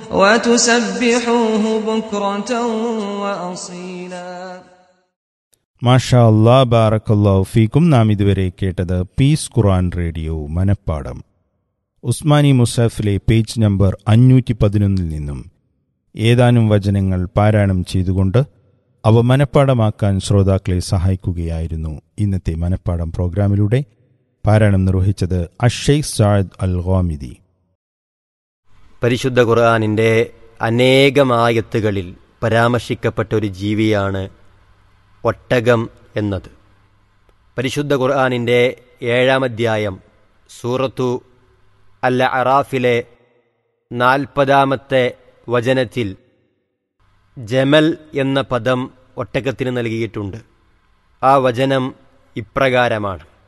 وتسبحوه بكرة وأصيلا മാഷാ അല്ലാ ബാറക്കല്ലാഹു ഫീക്കും നാം ഇതുവരെ കേട്ടത് പീസ് ഖുറാൻ റേഡിയോ മനപ്പാടം ഉസ്മാനി മുസാഫിലെ പേജ് നമ്പർ അഞ്ഞൂറ്റി പതിനൊന്നിൽ നിന്നും ഏതാനും വചനങ്ങൾ പാരായണം ചെയ്തുകൊണ്ട് അവ മനപ്പാടമാക്കാൻ ശ്രോതാക്കളെ സഹായിക്കുകയായിരുന്നു ഇന്നത്തെ മനപ്പാടം പ്രോഗ്രാമിലൂടെ പാരായണം നിർവഹിച്ചത് അഷെയ്ഖ് സാദ് അൽ ഗോമിദി പരിശുദ്ധ ഖുർആാനിൻ്റെ അനേകമായത്തുകളിൽ പരാമർശിക്കപ്പെട്ട ഒരു ജീവിയാണ് ഒട്ടകം എന്നത് പരിശുദ്ധ ഖുർആാനിൻ്റെ ഏഴാം അധ്യായം സൂറത്തു അൽ അറാഫിലെ നാൽപ്പതാമത്തെ വചനത്തിൽ ജമൽ എന്ന പദം ഒട്ടകത്തിന് നൽകിയിട്ടുണ്ട് ആ വചനം ഇപ്രകാരമാണ്